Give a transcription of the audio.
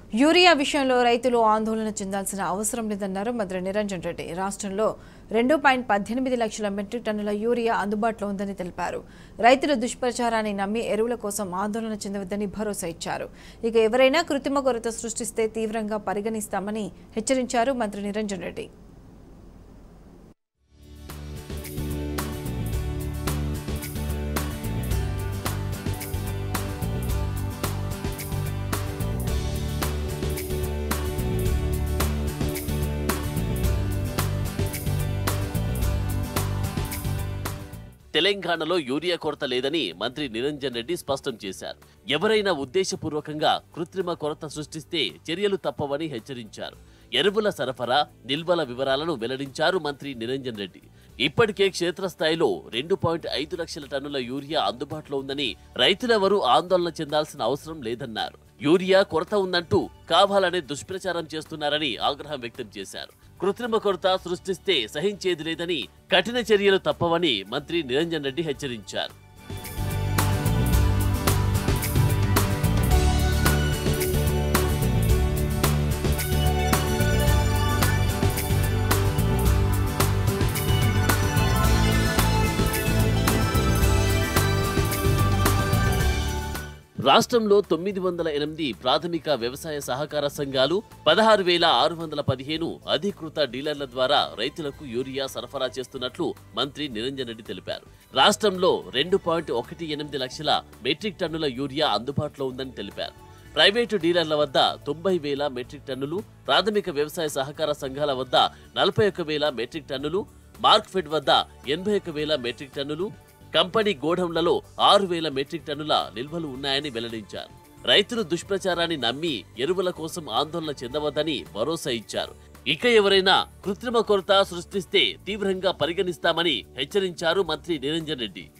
urea విషయంలో రైతులు ఆందోళన చెందాల్సిన అవసరం లేదన్నారు మంత్రి నిరంజన్ రెడ్డి రాష్ట్రంలో రెండు పాయింట్ పద్దెనిమిది లక్షల మెట్రిక్ టన్నుల యూరియా అందుబాటులో ఉందని తెలిపారు రైతుల దుష్ప్రచారాన్ని నమ్మి ఎరువుల కోసం ఆందోళన చెందవద్దని భరోసా ఇచ్చారు ఇక ఎవరైనా కృత్రిమ కొరత సృష్టిస్తే తీవ్రంగా పరిగణిస్తామని హెచ్చరించారు మంత్రి నిరంజన్ రెడ్డి తెలంగాణలో యూరియా కొరత లేదని మంత్రి నిరంజన్ రెడ్డి స్పష్టం చేశారు ఎవరైనా ఉద్దేశపూర్వకంగా కృత్రిమ కొరత సృష్టిస్తే చర్యలు తప్పవని హెచ్చరించారు ఎరువుల సరఫరా నిల్వల వివరాలను వెల్లడించారు మంత్రి నిరంజన్ రెడ్డి ఇప్పటికే క్షేత్రస్థాయిలో రెండు పాయింట్ ఐదు లక్షల టన్నుల యూరియా అందుబాటులో ఉందని రైతులెవరూ ఆందోళన చెందాల్సిన అవసరం లేదన్నారు యూరియా కొరత ఉందంటూ కావాలనే దుష్ప్రచారం చేస్తున్నారని ఆగ్రహం వ్యక్తం చేశారు కృత్రిమ కొరత సృష్టిస్తే సహించేది లేదని కఠిన చర్యలు తప్పవని మంత్రి నిరంజన్ రెడ్డి హెచ్చరించారు రాష్ట్రంలో తొమ్మిది వందల ఎనిమిది ప్రాథమిక వ్యవసాయ సహకార సంఘాలు పదహారు వేల ఆరు వందల పదిహేను అధికృత డీలర్ల ద్వారా రైతులకు యూరియా సరఫరా చేస్తున్నట్లు మంత్రి నిరంజన్ రెడ్డి తెలిపారు రాష్ట్రంలో రెండు పాయింట్ ఒకటి ఎనిమిది లక్షల మెట్రిక్ టన్నుల యూరియా అందుబాటులో ఉందని తెలిపారు ప్రైవేటు డీలర్ల వద్ద తొంభై వేల మెట్రిక్ టన్నులు ప్రాథమిక వ్యవసాయ సహకార సంఘాల వద్ద నలభై ఒక్క వేల మెట్రిక్ టన్నులు మార్క్ఫెడ్ వద్ద ఎనభై ఒక్క వేల మెట్రిక్ టన్నులు కంపెనీ గోడౌన్లలో ఆరు వేల మెట్రిక్ టన్నుల నిల్వలు ఉన్నాయని వెల్లడించారు రైతులు దుష్ప్రచారాన్ని నమ్మి ఎరువుల కోసం ఆందోళన చెందవద్దని భరోసా ఇచ్చారు ఇక ఎవరైనా కృత్రిమ కొరత సృష్టిస్తే తీవ్రంగా పరిగణిస్తామని హెచ్చరించారు మంత్రి నిరంజన్ రెడ్డి